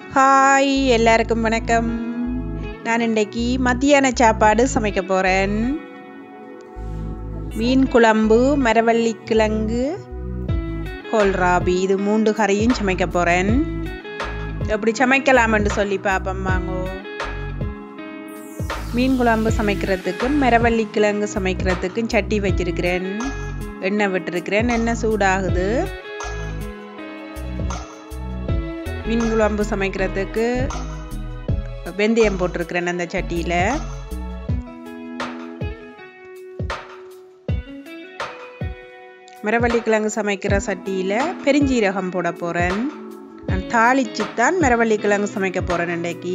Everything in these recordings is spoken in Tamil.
ஹாய் எல்லாருக்கும் வணக்கம் நான் இன்றைக்கு மத்தியான சாப்பாடு சமைக்க போகிறேன் மீன் குழம்பு மரவள்ளி கிழங்கு கோல்ராபி இது மூன்று கறியும் சமைக்க போகிறேன் எப்படி சமைக்கலாம்னு சொல்லி பார்ப்போம் வாங்கோ மீன் குழம்பு சமைக்கிறதுக்கும் மரவள்ளி கிழங்கு சமைக்கிறதுக்கும் சட்டி வச்சிருக்கிறேன் எண்ணெய் விட்டுருக்கிறேன் எண்ணெய் சூடாகுது மீன் குழம்பு சமைக்கிறதுக்கு வெந்தயம் போட்டிருக்கிறேன் அந்த சட்டியில் மரவள்ளி கிழங்கு சமைக்கிற சட்டியில் பெருஞ்சீரகம் போட போகிறேன் நான் தாளிச்சு தான் மரவள்ளி கிழங்கு சமைக்க போகிறேன் இன்றைக்கு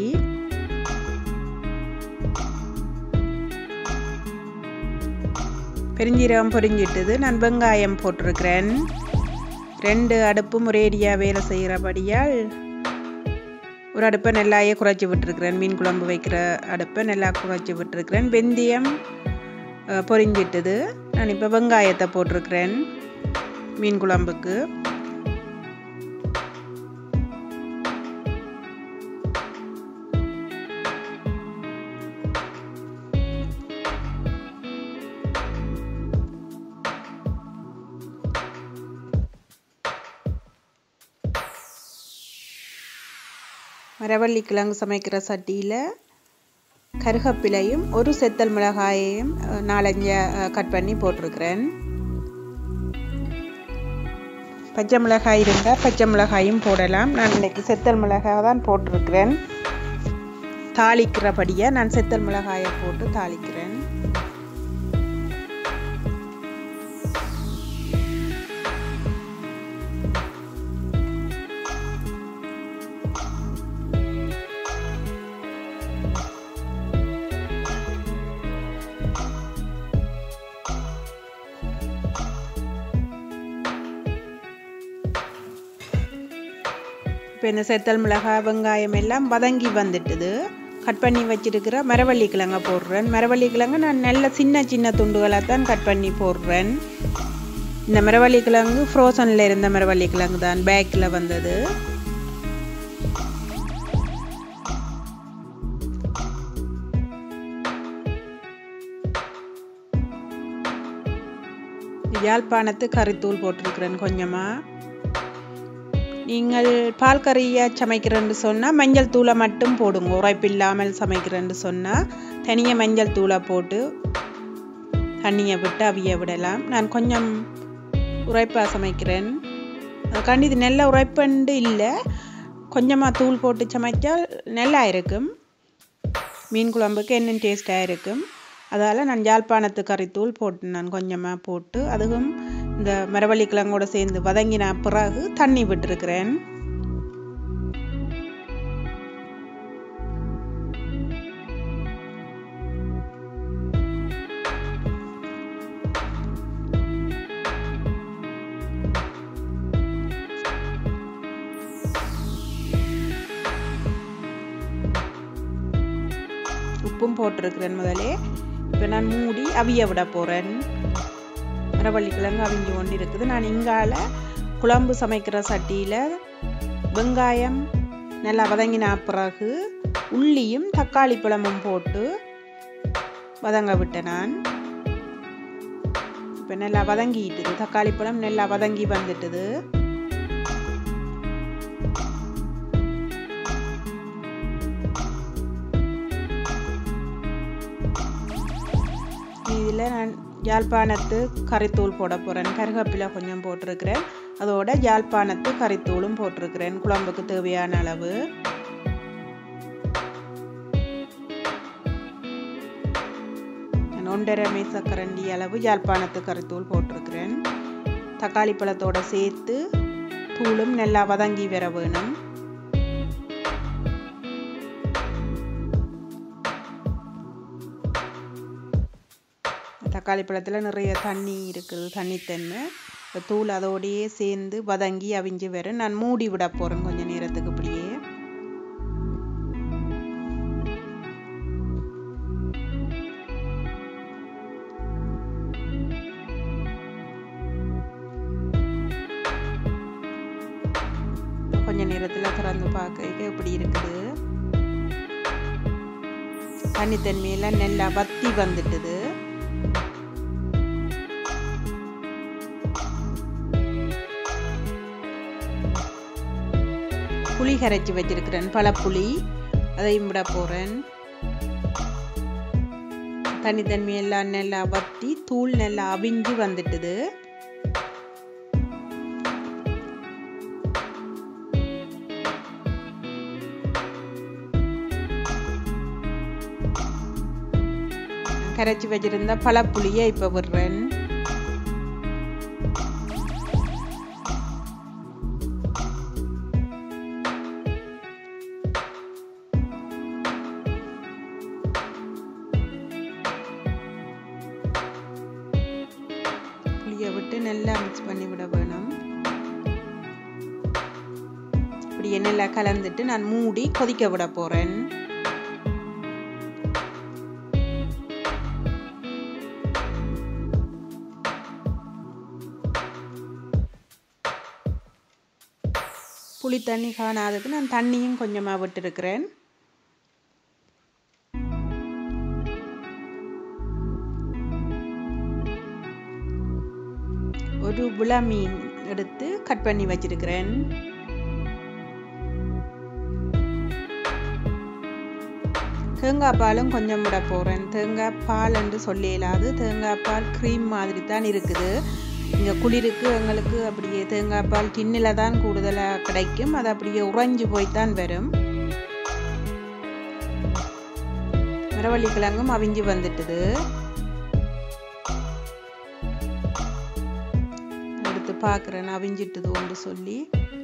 பெருஞ்சீரகம் பொரிஞ்சிட்டது நான் வெங்காயம் போட்டிருக்கிறேன் ரெண்டு அடுப்பும் ஒரேடியாக வேலை செய்கிறபடியால் ஒரு அடுப்பை நல்லாயே குறைச்சி விட்டுருக்கிறேன் மீன் குழம்பு வைக்கிற அடுப்பை நல்லா குறைச்சி விட்டுருக்கிறேன் வெந்தயம் பொரிஞ்சிட்டது நான் இப்போ வெங்காயத்தை போட்டிருக்கிறேன் மீன் குழம்புக்கு மரவள்ளி கிழங்கு சமைக்கிற சட்டியில் கருகப்பிலையும் ஒரு செத்தல் மிளகாயையும் நாலஞ்சு கட் பண்ணி போட்டிருக்கிறேன் பச்சை மிளகாய் இருந்தால் பச்சை மிளகாயும் போடலாம் நான் இன்னைக்கு செத்தல் மிளகாய் தான் போட்டிருக்கிறேன் தாளிக்கிறபடியாக நான் செத்தல் மிளகாயை போட்டு தாளிக்கிறேன் இப்போ இந்த செத்தல் மிளகாய் வெங்காயம் எல்லாம் வதங்கி வந்துட்டுது கட் பண்ணி வச்சிருக்கிற மரவள்ளி கிழங்க போடுறேன் மரவள்ளி கிழங்கு நான் நல்ல சின்ன சின்ன துண்டுகளாக தான் கட் பண்ணி போடுறேன் இந்த மரவள்ளி கிழங்கு ஃப்ரோசனில் இருந்த மரவள்ளி கிழங்கு தான் பேக்கில் வந்தது யாழ்ப்பாணத்து கறித்தூள் போட்டிருக்கிறேன் கொஞ்சமாக நீங்கள் பால் கறியை சமைக்கிறேன்னு சொன்னால் மஞ்சள் தூளை மட்டும் போடுங்க உரைப்பு இல்லாமல் சமைக்கிறேன்னு சொன்னால் தனியாக மஞ்சள் தூளை போட்டு தண்ணியை விட்டு அவிய விடலாம் நான் கொஞ்சம் உரைப்பாக சமைக்கிறேன் அதுக்காண்டி இது நல்ல உரைப்பண்டு இல்லை கொஞ்சமாக தூள் போட்டு சமைச்சால் நல்லா இருக்கும் மீன் குழம்புக்கு என்ன டேஸ்ட்டாக இருக்கும் அதால் நான் யாழ்ப்பாணத்து கறித்தூள் போட்டு நான் கொஞ்சமாக போட்டு அதுவும் இந்த மரவள்ளி கிழங்கோட சேர்ந்து வதங்கின பிறகு தண்ணி விட்டுருக்கிறேன் உப்பும் போட்டிருக்கிறேன் முதலே இப்போ நான் மூடி அவிய விட போகிறேன் மரவள்ளி கிழங்கு அவிஞ்சு கொண்டு இருக்குது நான் இங்கால குழம்பு சமைக்கிற சட்டியில் வெங்காயம் நல்லா வதங்கின பிறகு உள்ளியும் தக்காளி பழமும் போட்டு வதங்க விட்டேன் நான் இப்போ நல்லா வதங்கிட்டுது தக்காளி பழம் நல்லா வதங்கி வந்துட்டுது இதில் நான் யாழ்ப்பாணத்து கறித்தூள் போட போகிறேன் கருகப்பிலை கொஞ்சம் போட்டிருக்கிறேன் அதோட யாழ்ப்பாணத்து கறித்தூளும் போட்டிருக்கிறேன் குழம்புக்கு தேவையான அளவு நான் ஒன்றரை மேசக்கரண்டி அளவு யாழ்ப்பாணத்து கறித்தூள் போட்டிருக்கிறேன் தக்காளி பழத்தோட சேர்த்து தூளும் நல்லா வதங்கி வர வேணும் தக்காளி பழத்தில் நிறைய தண்ணி இருக்குது தண்ணித்தன்மை தூள் அதோடையே சேர்ந்து வதங்கி அவிஞ்சு வரும் நான் மூடி விட போகிறேன் கொஞ்சம் நேரத்துக்கு இப்படியே கொஞ்ச நேரத்தில் திறந்து பார்க்க எப்படி இருக்குது தண்ணித்தன்மையெல்லாம் நல்லா வத்தி வந்துட்டுது புளி கரைச்சி வச்சிருக்கிறேன் பழப்புளி அதையும் விட போகிறேன் தனித்தன்மையெல்லாம் நல்லா வத்தி தூள் நல்லா அவிஞ்சு வந்துட்டுது கரைச்சி வச்சிருந்த பழப்புளியை இப்போ விடுறேன் புளியை விட்டு நல்லா மிக்ஸ் பண்ணி விட வேணும் இப்படியே நல்லா கலந்துட்டு நான் மூடி கொதிக்க விட போறேன் புளி தண்ணி காணாததுக்கு நான் தண்ணியும் கொஞ்சமாக விட்டுருக்கிறேன் ஒரு விளா மீன் எடுத்து கட் பண்ணி வச்சிருக்கிறேன் தேங்காய் பாலும் கொஞ்சம் விட போகிறேன் தேங்காய் பால் என்று சொல்ல இயலாது தேங்காய் பால் க்ரீம் மாதிரி தான் இருக்குது இங்கே குளிருக்கு எங்களுக்கு அப்படியே தேங்காய் பால் டின்னில் தான் கூடுதலாக கிடைக்கும் அது அப்படியே உறைஞ்சு போய்த்தான் வரும் மரவள்ளி கிழங்கும் அவிஞ்சு வந்துட்டுது எடுத்து பார்க்குறேன் அவிஞ்சிட்டுது ஒன்று சொல்லி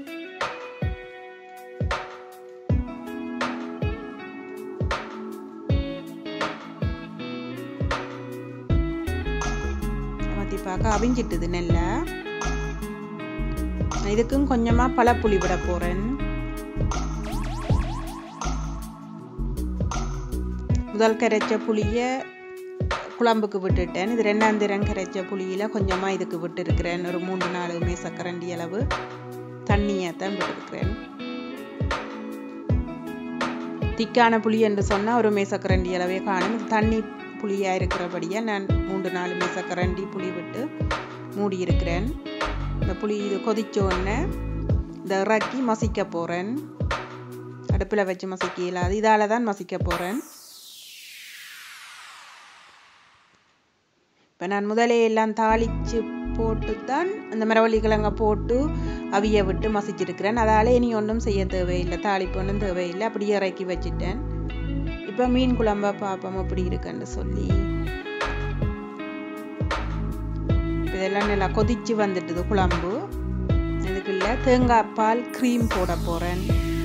மாற்றி பார்க்க அவிஞ்சிட்டுது நெல்லை இதுக்கும் கொஞ்சமாக பழப்புளி விட போகிறேன் முதல் கரைச்ச புளியை குழம்புக்கு விட்டுட்டேன் இது ரெண்டாம் திறம் கரைச்ச புளியில் கொஞ்சமாக இதுக்கு விட்டுருக்கிறேன் ஒரு மூன்று நாலு மேசக்கரண்டி அளவு தண்ணியை தான் விட்டுருக்கிறேன் திக்கான புளி என்று சொன்னால் ஒரு மேசக்கரண்டி அளவே காணும் தண்ணி புளியாக இருக்கிறபடியாக நான் மூன்று நாலு மேசக்கரண்டி புளி விட்டு மூடி இருக்கிறேன் இந்த புளி இது கொதிச்ச உடனே இந்த இறக்கி மசிக்க போகிறேன் அடுப்பில் வச்சு மசிக்க இல்லாது இதால் தான் மசிக்க போகிறேன் இப்போ நான் முதலே எல்லாம் தாளித்து போட்டு தான் அந்த மரவள்ளி கிழங்க போட்டு அவிய விட்டு மசிச்சிருக்கிறேன் அதால் இனி ஒன்றும் செய்ய தேவையில்லை தாளிப்பு ஒன்றும் தேவையில்லை அப்படியே இறக்கி வச்சுட்டேன் இப்போ மீன் குழம்பா பார்ப்போம் எப்படி இருக்குன்னு சொல்லி இதெல்லாம் நல்லா கொதிச்சு வந்துட்டுது குழம்பு இதுக்குள்ள தேங்காய் பால் க்ரீம் போட போகிறேன்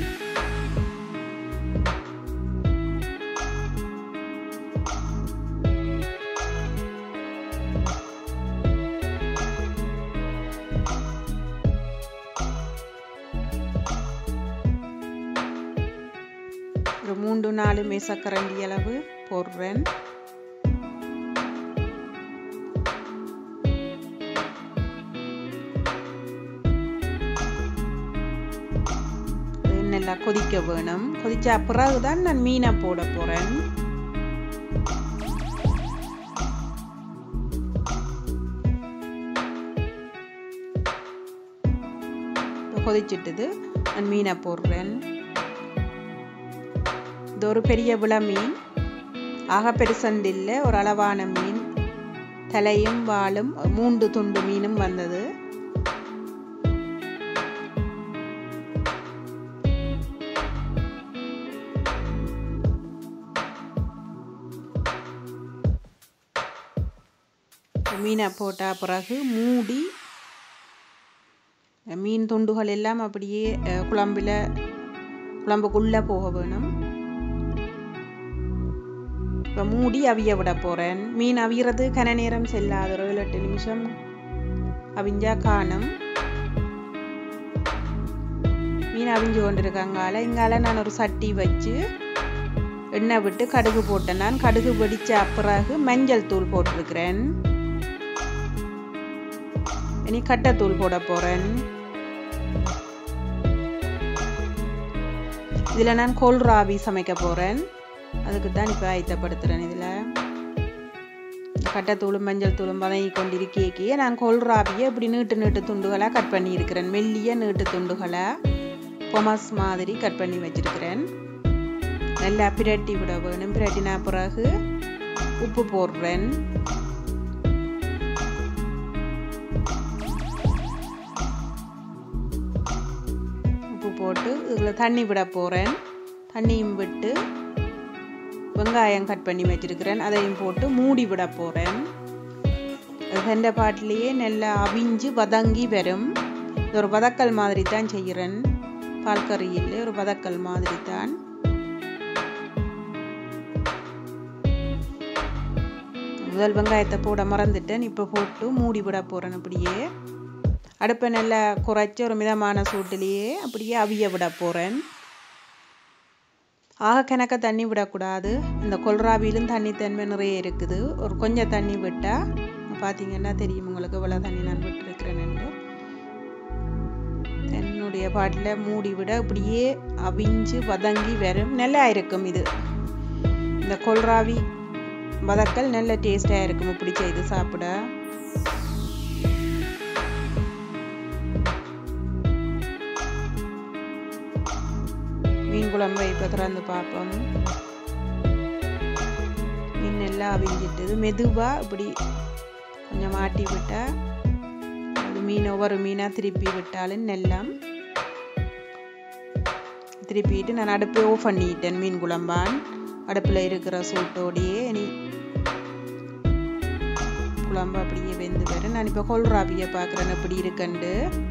ஒரு மூன்று நாலு மேசக்கரண்டி அளவு போடுறேன் நல்லா கொதிக்க வேணும் கொதிச்ச பிறகுதான் நான் மீனை போட போறேன் கொதிச்சிட்டுது நான் மீனை போடுறேன் இது ஒரு பெரிய விள மீன் ஆக பெருசண்டில்ல ஒரு அளவான மீன் தலையும் வாலும் மூன்று துண்டு மீனும் வந்தது மீனை போட்ட பிறகு மூடி மீன் துண்டுகள் எல்லாம் அப்படியே குழம்புல குழம்புக்குள்ளே போக வேணும் இப்போ மூடி அவிய விட போகிறேன் மீன் அவியறது கன நேரம் செல்லாத ஒரு ஏழு எட்டு நிமிஷம் அவிஞ்சா காணும் மீன் அவிஞ்சு கொண்டிருக்காங்கால இங்கால நான் ஒரு சட்டி வச்சு எண்ணெய் விட்டு கடுகு போட்டேன் நான் கடுகு வெடிச்ச பிறகு மஞ்சள் தூள் போட்டிருக்கிறேன் இனி கட்டைத்தூள் போட போகிறேன் இதில் நான் கோல்ராவி சமைக்க போகிறேன் அதுக்கு தான் இப்போ ஆயத்தப்படுத்துகிறேன் இதில் கட்டத்தூளும் மஞ்சள் தூளும் வதங்கி கொண்டிருக்கேக்கே நான் கோல்ராவியை இப்படி நீட்டு நீட்டு துண்டுகளாக கட் பண்ணி இருக்கிறேன் மெல்லிய நீட்டு துண்டுகளை பொமஸ் மாதிரி கட் பண்ணி வச்சிருக்கிறேன் நல்லா பிரட்டி விட வேணும் பிரட்டினா பிறகு உப்பு போடுறேன் உப்பு போட்டு இதில் தண்ணி விட போகிறேன் தண்ணியும் விட்டு வெங்காயம் கட் பண்ணி வச்சிருக்கிறேன் அதையும் போட்டு மூடி விட போகிறேன் சென்ற பாட்டிலேயே நல்லா அவிஞ்சு வதங்கி வரும் இது ஒரு வதக்கல் மாதிரி தான் செய்கிறேன் பால் கறியில் ஒரு வதக்கல் மாதிரி தான் முதல் வெங்காயத்தை போட மறந்துட்டேன் இப்போ போட்டு மூடி விட போகிறேன் அப்படியே அடுப்பை நல்லா குறைச்சி ஒரு மிதமான சூட்டிலேயே அப்படியே அவிய விட போகிறேன் ஆக கணக்க தண்ணி விடக்கூடாது இந்த கொல்ராவிலும் தண்ணி தன்மை நிறைய இருக்குது ஒரு கொஞ்சம் தண்ணி விட்டால் பார்த்தீங்கன்னா தெரியும் உங்களுக்கு இவ்வளோ தண்ணி நான் விட்டுருக்கிறேன்னு என்னுடைய பாட்டில் மூடி விட இப்படியே அவிஞ்சு வதங்கி வரும் நல்லா இருக்கும் இது இந்த கொல்ராவி வதக்கல் நல்ல டேஸ்டாக இருக்கும் இப்படி செய்து சாப்பிட மீன் குழம்பை இப்போ திறந்து பார்ப்போம் மீன் எல்லாம் அவிஞ்சிட்டது மெதுவாக இப்படி கொஞ்சம் மாட்டி விட்டால் அது மீன் ஒவ்வொரு மீனாக திருப்பி விட்டாலும் நெல்லாம் திருப்பிட்டு நான் அடுப்பை ஓஃப் பண்ணிட்டேன் மீன் குழம்பான் அடுப்பில் இருக்கிற சூட்டோடையே இனி குழம்பு அப்படியே வெந்து வரும் நான் இப்போ கொல்ராபியை பார்க்குறேன் எப்படி இருக்குண்டு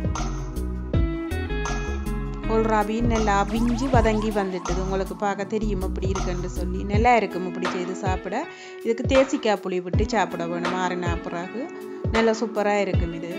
கொல்ராபி நல்லா அவிஞ்சு வதங்கி வந்துட்டுது உங்களுக்கு பார்க்க தெரியும் அப்படி இருக்குன்னு சொல்லி நல்லா இருக்கும் இப்படி செய்து சாப்பிட இதுக்கு தேசிக்காய் புளி விட்டு சாப்பிட வேணும் ஆறுனா பிறகு நல்லா சூப்பராக இருக்கும் இது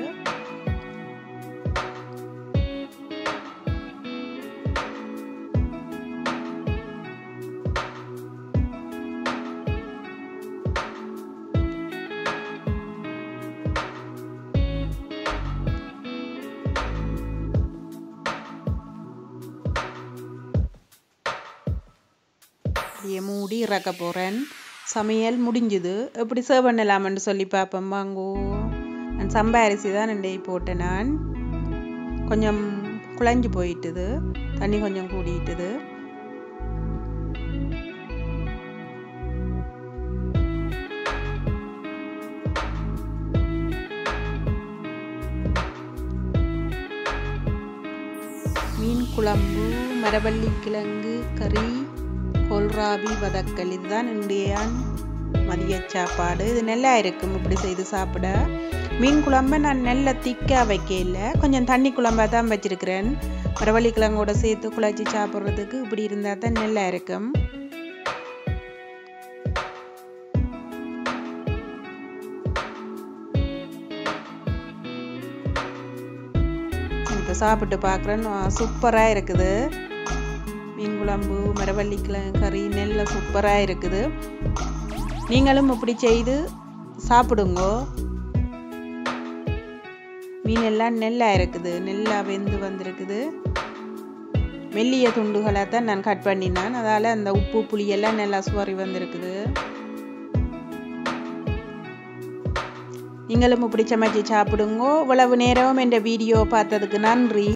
அப்படியே மூடி இறக்க போகிறேன் சமையல் முடிஞ்சுது எப்படி சர்வ் பண்ணலாம்னு சொல்லி பார்ப்போம் வாங்கோ நான் சம்பா அரிசி தான் ரெண்டே போட்டேன் நான் கொஞ்சம் குழஞ்சி போயிட்டுது தண்ணி கொஞ்சம் கூடிட்டுது மீன் குழம்பு மரவள்ளி கிழங்கு கறி கொல்ராபி வதக்கல் இதுதான் இந்தியான் மதிய சாப்பாடு இது நல்லா இருக்கும் இப்படி செய்து சாப்பிட மீன் குழம்பை நான் நல்ல திக்காக வைக்கல கொஞ்சம் தண்ணி குழம்பாக தான் வச்சிருக்கிறேன் மரவள்ளி கிழங்கோட சேர்த்து குழச்சி சாப்பிட்றதுக்கு இப்படி இருந்தால் தான் நல்லா இருக்கும் இப்போ சாப்பிட்டு பார்க்குறேன் சூப்பராக இருக்குது மீன் குழம்பு மரவள்ளி கறி நெல்ல சூப்பராக இருக்குது நீங்களும் இப்படி செய்து சாப்பிடுங்க மீன் எல்லாம் நெல்லாக இருக்குது நெல்லாக வெந்து வந்திருக்குது மெல்லிய துண்டுகளை தான் நான் கட் பண்ணினேன் அதால் அந்த உப்பு புளியெல்லாம் நல்லா சுவரி வந்திருக்குது நீங்களும் இப்படி சமைச்சு சாப்பிடுங்க இவ்வளவு நேரம் என் வீடியோ பார்த்ததுக்கு நன்றி